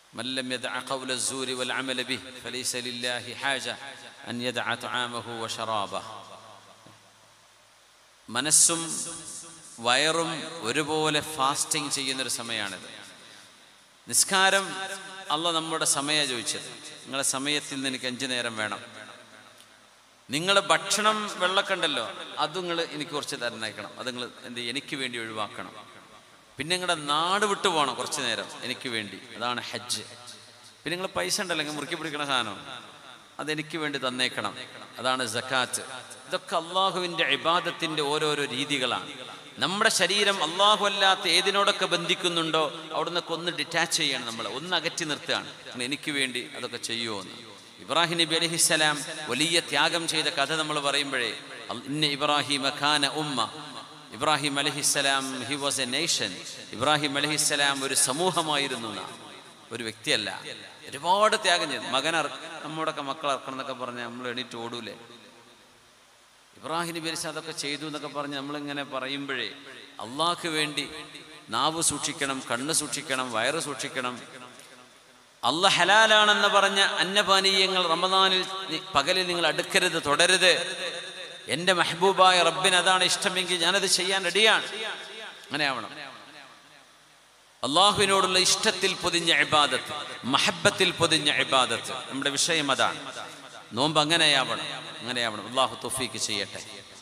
من لم يدع قول الزور والعمل به فليس لله حاجة أن يدع طعامه وشرابه മനസ്സും വയറും ഒരുപോലെ ഫാസ്റ്റിംഗ് ചെയ്യുന്നൊരു സമയമാണിത് നിസ്കാരം അല്ല നമ്മുടെ സമയ ചോദിച്ചത് നിങ്ങളുടെ സമയത്തിൽ നിന്ന് എനിക്ക് അഞ്ചു നേരം വേണം നിങ്ങളുടെ ഭക്ഷണം വെള്ളമൊക്കെ ഉണ്ടല്ലോ അത് നിങ്ങൾ എനിക്ക് കുറച്ച് തരണേക്കണം അത് നിങ്ങൾ എന്ത് എനിക്ക് വേണ്ടി ഒഴിവാക്കണം പിന്നെ നിങ്ങളുടെ നാട് വിട്ടു പോകണം കുറച്ച് നേരം എനിക്ക് വേണ്ടി അതാണ് ഹജ്ജ് പിന്നെ നിങ്ങൾ പൈസ ഉണ്ടല്ലോ നിങ്ങൾ മുറുക്കി പിടിക്കണ സാധനം അതെനിക്ക് വേണ്ടി തന്നേക്കണം അതാണ് ജക്കാത്ത് ഇതൊക്കെ അള്ളാഹുവിൻ്റെ ഇബാദത്തിൻ്റെ ഓരോരോ രീതികളാണ് നമ്മുടെ ശരീരം അള്ളാഹു അല്ലാത്ത ഏതിനോടൊക്കെ ബന്ധിക്കുന്നുണ്ടോ അവിടെ നിന്നൊക്കെ ഒന്ന് ഡിറ്റാച്ച് ചെയ്യണം നമ്മൾ ഒന്ന് അകറ്റി നിർത്തുകയാണ് നിങ്ങൾ എനിക്ക് വേണ്ടി അതൊക്കെ ചെയ്യുമോ എന്ന് ഇബ്രാഹിം നബി അലഹിസ്സലാം വലിയ ത്യാഗം ചെയ്ത കഥ നമ്മൾ പറയുമ്പോഴേ അൽ- ഇന്ന ഇബ്രാഹിം ഖാന ഉമ്മ ഇബ്രാഹിം അലഹിസ്സലാം he was a nation Ibrahim അലഹിസ്സലാം ഒരു സമൂഹമായിരുന്നു എന്നാ. ഒരു വ്യക്തിയല്ല ഒരുപാട് ത്യാഗം ചെയ്തു മകൻ അറ നമ്മുടെയൊക്കെ മക്കൾ അറക്കണം എന്നൊക്കെ പറഞ്ഞ് നമ്മൾ എണീറ്റ് ഓടൂലേ ഇബ്രാഹിം നബി അലൈഹി അതൊക്കെ ചെയ്തു എന്നൊക്കെ പറഞ്ഞ് നമ്മളിങ്ങനെ പറയുമ്പോഴേ അള്ളാഹ്ക്ക് വേണ്ടി നാവ് സൂക്ഷിക്കണം കണ്ണ് സൂക്ഷിക്കണം വയറ് സൂക്ഷിക്കണം അല്ല ഹലാലാണെന്ന് പറഞ്ഞ അന്നപാനീയങ്ങൾ റമദാനിൽ നി- പകലിൽ നിങ്ങൾ അടുക്കരുത് തുടരുത് എൻ്റെ മെഹബൂബായ റബ്ബിന് അതാണ് ഇഷ്ടമെങ്കിൽ ഞാനത് ചെയ്യാൻ റെഡിയാണ് അങ്ങനെ ആവണം അള്ളാഹുവിനോടുള്ള ഇഷ്ടത്തിൽ പൊതിഞ്ഞ ഇബാദത്ത് മഹബത്തിൽ പൊതിഞ്ഞ ഇബാദത്ത് നമ്മുടെ വിഷയം അതാണ് നോമ്പ് അങ്ങനെയാവണം അങ്ങനെയാവണം അള്ളാഹു തൊഫീക്ക് ചെയ്യട്ടെ